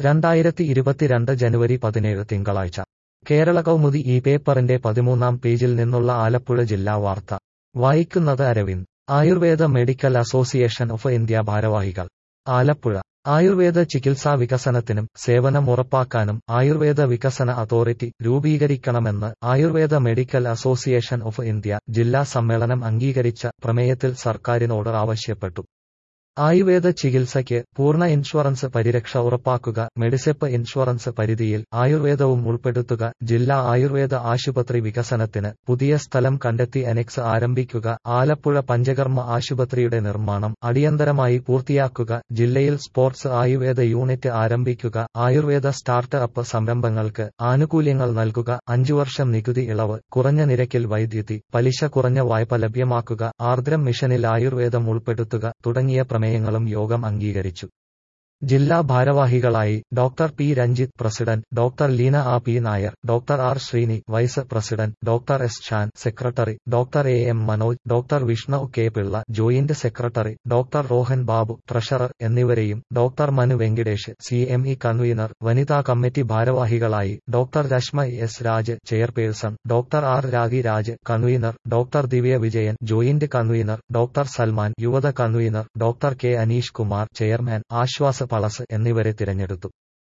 രണ്ടായിരത്തി ഇരുപത്തിരണ്ട് ജനുവരി പതിനേഴ് തിങ്കളാഴ്ച കേരള കൗമുദി ഈ പേപ്പറിന്റെ പതിമൂന്നാം പേജിൽ നിന്നുള്ള ആലപ്പുഴ ജില്ലാ വാർത്ത വായിക്കുന്നത് Aravind Ayurveda Medical Association of India ഭാരവാഹികൾ ആലപ്പുഴ ആയുർവേദ ചികിത്സാ വികസനത്തിനും സേവനം ഉറപ്പാക്കാനും ആയുർവേദ വികസന അതോറിറ്റി രൂപീകരിക്കണമെന്ന് Ayurveda Medical Association of India ജില്ലാ സമ്മേളനം അംഗീകരിച്ച പ്രമേയത്തിൽ സർക്കാരിനോട് ആവശ്യപ്പെട്ടു ആയുർവേദ ചികിത്സയ്ക്ക് പൂർണ്ണ ഇൻഷുറൻസ് പരിരക്ഷ ഉറപ്പാക്കുക മെഡിസെപ്പ് ഇൻഷുറൻസ് പരിധിയിൽ ആയുർവേദവും ഉൾപ്പെടുത്തുക ജില്ലാ ആയുർവേദ ആശുപത്രി വികസനത്തിന് പുതിയ സ്ഥലം കണ്ടെത്തി അനെക്സ് ആരംഭിക്കുക ആലപ്പുഴ പഞ്ചകർമ്മ ആശുപത്രിയുടെ നിർമ്മാണം അടിയന്തരമായി പൂർത്തിയാക്കുക ജില്ലയിൽ സ്പോർട്സ് ആയുർവേദ യൂണിറ്റ് ആരംഭിക്കുക ആയുർവേദ സ്റ്റാർട്ട് അപ്പ് സംരംഭങ്ങൾക്ക് ആനുകൂല്യങ്ങൾ നൽകുക അഞ്ചു വർഷം നികുതി ഇളവ് കുറഞ്ഞ നിരക്കിൽ വൈദ്യുതി പലിശ കുറഞ്ഞ വായ്പ ലഭ്യമാക്കുക ആർദ്രം മിഷനിൽ ആയുർവേദം ഉൾപ്പെടുത്തുക തുടങ്ങിയ പ്രമേയങ്ങളും യോഗം അംഗീകരിച്ചു ജില്ലാ ഭാരവാഹികളായി doctor P Ranjith president doctor Leena ആ P Nair doctor R Sreeni vice president doctor S Shan secretary doctor A M Manoj doctor Vishnu K Pillai joint secretary doctor Rohan Babu treasurer എന്നിവരെയും doctor Manu Venkitesh C M E convener വനിതാ കമ്മിറ്റി ഭാരവാഹികളായി doctor Reshma S Raj chairperson doctor R Ragi Raj convener doctor Divya Vijayan joint convener doctor Salman യുവത convener doctor K Aneesh Kumar chairman ആശ്വാസ പളസ് എന്നിവരെ തിരഞ്ഞെടുത്തു